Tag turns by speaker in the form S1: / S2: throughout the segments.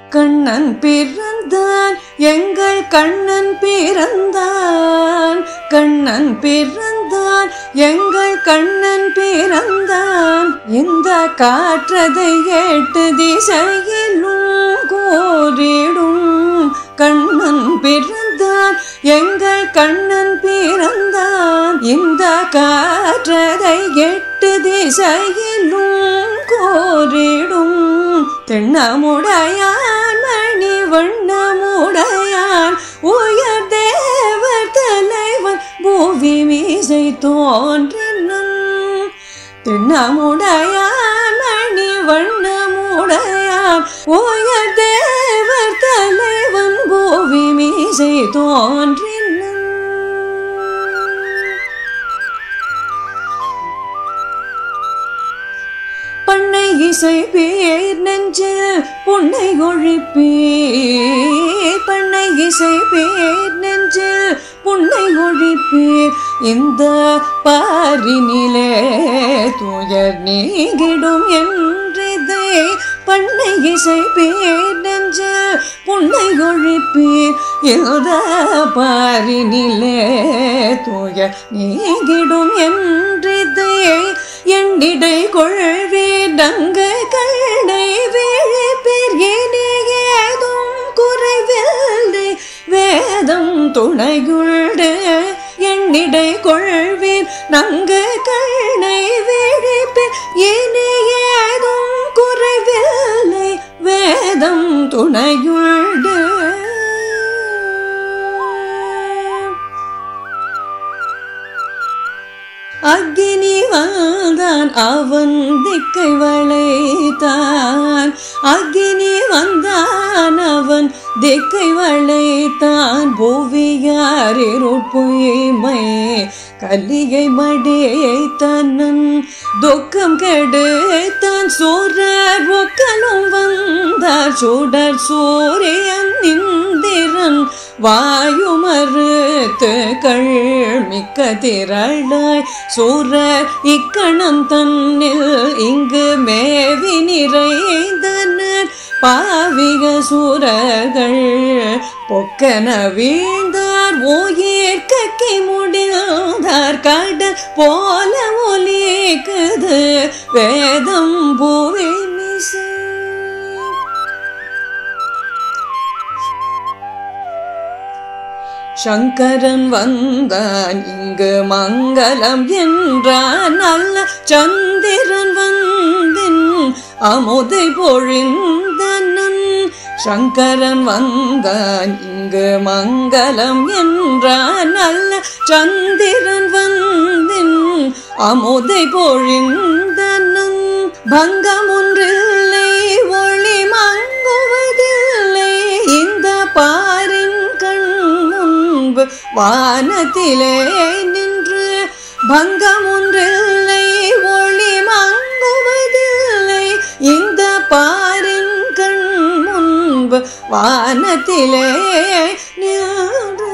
S1: கண்ணன் பிறந்தான் எங்கள் கண்ணன் பிறந்தான் கண்ணன் பிறந்தான் எங்கள் கண்ணன் பிறந்தான் இந்த காற்றதை எட்டு திசையிலும் கோரிடும் கண்ணன் பிறந்தான் எங்கள் கண்ணன் பிறந்தான் இந்த காற்றதை எட்டு திசையிலும் கோரிடும் தென்னமுடையான் மணி வண்ணமுடையான் உயர் தேவர் தலைவன் பூவி மீசை தோன்றினன் தென்னமுடையான் மணி வண்ணமுடையான் உயர் தேவர் தலைவன் பூவி மீசை தோன்றினன் பண்ணை இசை பேர் நெஞ்சில் பொன்னை ஒழிப்பீர் பண்ணை இசை பேர் நெஞ்சில் பொன்னை ஒழிப்பீர் இந்த பாரினிலே துயர் நீங்கிடும் என்றிதை பண்ணை இசை பேர் நெஞ்சில் பொன்னை ஒழிப்பீர் இந்த பாரினிலே துயர் நீங்கிடும் என்றிதை எண்ணிடை கொள்வீடங்க கண்ணை விழிப்பீர் இனி ஏதும் குறைவில்லை வேதம் துணையுள்டு எண்ணிடை கொள்வீர் நங்க கண்ணை விழிப்பீர் இனி ஏதும் குறைவில்லை வேதம் துணையுள்டு அக்கினி வந்தான் அவன் திக்கை வளைத்தான் அக்கினி வந்தான் அவன் திக்கை வளைத்தான் புவியாரிருட்பொய்மை கல்லியை மடியை தன்னன் துக்கம் கெடுத்தான் சூரர் ஒக்கலும் வந்தார் சுடர் சூரியன் இந்திரன் வாயு மறுத்து கள் மிக்க திரளாய் சூரர் இக்கணம் தன்னில் இங்கு மேவி நிறைந்தனர் பாவிக சூரர்கள் பொக்கன வீழ்ந்தார் உயிர் கக்கி முடிந்தார் கடல் போல ஒலிக்குது வேதம் பூவி மிசை சங்கரன் வந்தான் இங்கு மங்களம் என்றான் நல்ல சந்திரன் வந்தின் அமுதை பொழிந்தனன் சங்கரன் வந்தான் இங்கு மங்களம் என்றான் நல்ல சந்திரன் வந்தின் அமுதை பொழிந்தனன் பங்கம் ஒன்றில்லை ஒளி மங்குவதில்லை இந்த பாரின் கண் முன்பு வானத்திலே நின்று பங்கம் ஒன்றில்லை ஒளி மங்குவதில்லை இந்த பாரின் கண் முன்பு வானத்திலே நின்று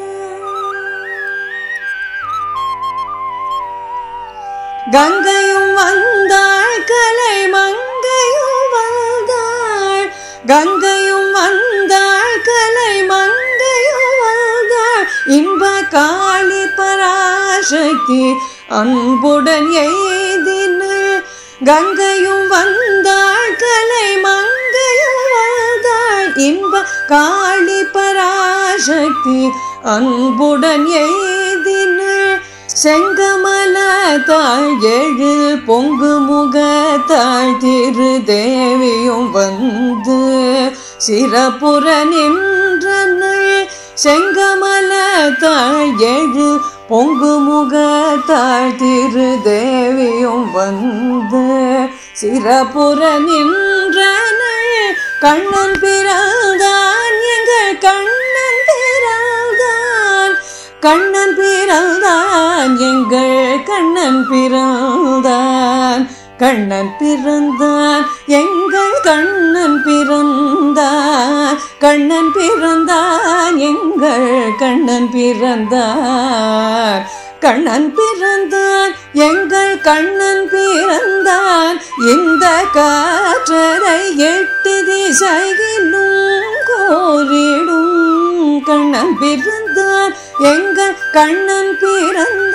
S1: கங்கையும் வந்தாள் கலை மங்கையும் வந்தாள் கங்கையும் வந்தாள் கலை மங்கையும் வந்தாள் இன்ப காளி பராசக்தி அன்புடன் எய்தினாள் கங்கையும் வந்தாள் கலை மங்கையும் வந்தாள் இன்ப காளி பராசக்தி அன்புடன் எய்தினாள் செங்கமல தாழ் ஏழு பொங்கு முகத்தாள் திரு தேவியும் வந்து சிறப்புற நின்றனள் செங்கமல தாழ் ஏழு பொங்கு முகத்தாள் திரு தேவியும் வந்து சிறப்புற நின்றனள் கண்ணன் பிறந்தான் எங்கள் கண்ணன் பிறந்தான் கண்ணன் பிறந்தான் எங்கள் கண்ணன் பிறந்தான் கண்ணன் பிறந்தான் எங்கள் கண்ணன் பிறந்தான் கண்ணன் பிறந்தான் எங்கள் கண்ணன் பிறந்தான் கண்ணன் பிறந்தான் எங்கள் கண்ணன் பிறந்தான் இந்த காற்றரை எட்டு திசையிலும் கோரிடும் கண்ணன் பிறந்தான் எங்கள் கண்ணன் பிறந்தான்